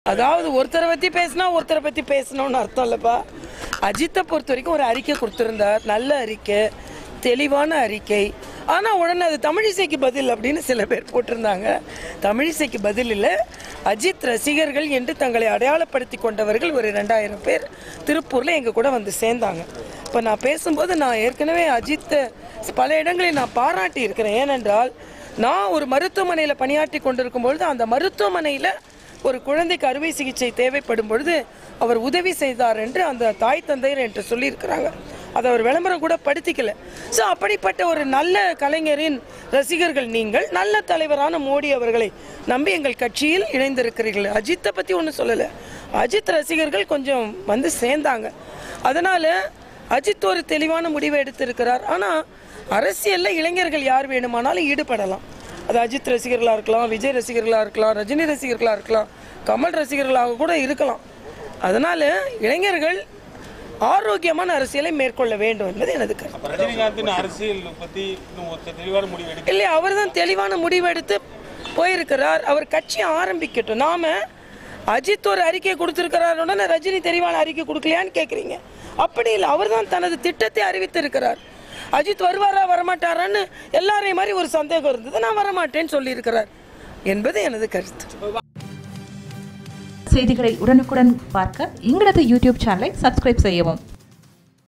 அதாவது ஒருத்தரை பற்றி பேசினா ஒருத்தரை பற்றி பேசணும்னு அர்த்தம் இல்லைப்பா அஜித்தை பொறுத்த வரைக்கும் ஒரு அறிக்கை கொடுத்துருந்தார் நல்ல அறிக்கை தெளிவான அறிக்கை ஆனால் உடனே அது தமிழிசைக்கு பதில் அப்படின்னு சில பேர் போட்டிருந்தாங்க தமிழிசைக்கு பதில் இல்லை அஜித் ரசிகர்கள் என்று தங்களை அடையாளப்படுத்தி கொண்டவர்கள் ஒரு ரெண்டாயிரம் பேர் திருப்பூரில் எங்கள் கூட வந்து சேர்ந்தாங்க இப்போ நான் பேசும்போது நான் ஏற்கனவே அஜித்தை பல இடங்களில் நான் பாராட்டி இருக்கிறேன் ஏனென்றால் நான் ஒரு மருத்துவமனையில் பணியாற்றி கொண்டிருக்கும் பொழுது அந்த மருத்துவமனையில் ஒரு குழந்தைக்கு அறுவை சிகிச்சை தேவைப்படும் பொழுது அவர் உதவி செய்தார் என்று அந்த தாய் தந்தையர் என்று சொல்லியிருக்கிறாங்க அதை அவர் விளம்பரம் கூட படுத்திக்கல ஸோ அப்படிப்பட்ட ஒரு நல்ல கலைஞரின் ரசிகர்கள் நீங்கள் நல்ல தலைவரான மோடி அவர்களை நம்பி எங்கள் கட்சியில் இணைந்திருக்கிறீர்கள் அஜித்தை பற்றி ஒன்றும் சொல்லலை அஜித் ரசிகர்கள் கொஞ்சம் வந்து சேர்ந்தாங்க அதனால் அஜித் ஒரு தெளிவான முடிவை எடுத்திருக்கிறார் ஆனால் அரசியலில் இளைஞர்கள் யார் வேணுமானாலும் ஈடுபடலாம் அது அஜித் ரசிகர்களாக இருக்கலாம் விஜய் ரசிகர்களாக இருக்கலாம் ரஜினி ரசிகர்களாக இருக்கலாம் கமல் ரசிகர்களாக கூட இருக்கலாம் அதனால் இளைஞர்கள் ஆரோக்கியமான அரசியலை மேற்கொள்ள வேண்டும் என்பது எனது கருத்து அப்ப ரஜினிகாந்தின் அரசியல் பத்தி இன்னும் ஒரு தெளிவான முடிவு எடுக்க இல்லை அவர் தான் தெளிவான முடிவு எடுத்து போயிருக்கிறார் அவர் கட்சி ஆரம்பிக்கட்டும் நாம அஜித் ஒரு அறிக்கை கொடுத்திருக்கிறார் உடனே ரஜினி தெளிவான அறிக்கை கொடுக்கலையான்னு கேட்குறீங்க அப்படி இல்லை அவர் தான் தனது திட்டத்தை அறிவித்திருக்கிறார் அஜித் வருவாரா வரமாட்டாரான்னு எல்லாரையும் மாதிரி ஒரு சந்தேகம் இருந்தது நான் வரமாட்டேன்னு சொல்லியிருக்கிறார் என்பது எனது கருத்து செய்திகளை உடனுக்குடன் பார்க்க எங்களது யூடியூப் சேனலை சப்ஸ்கிரைப் செய்யவும்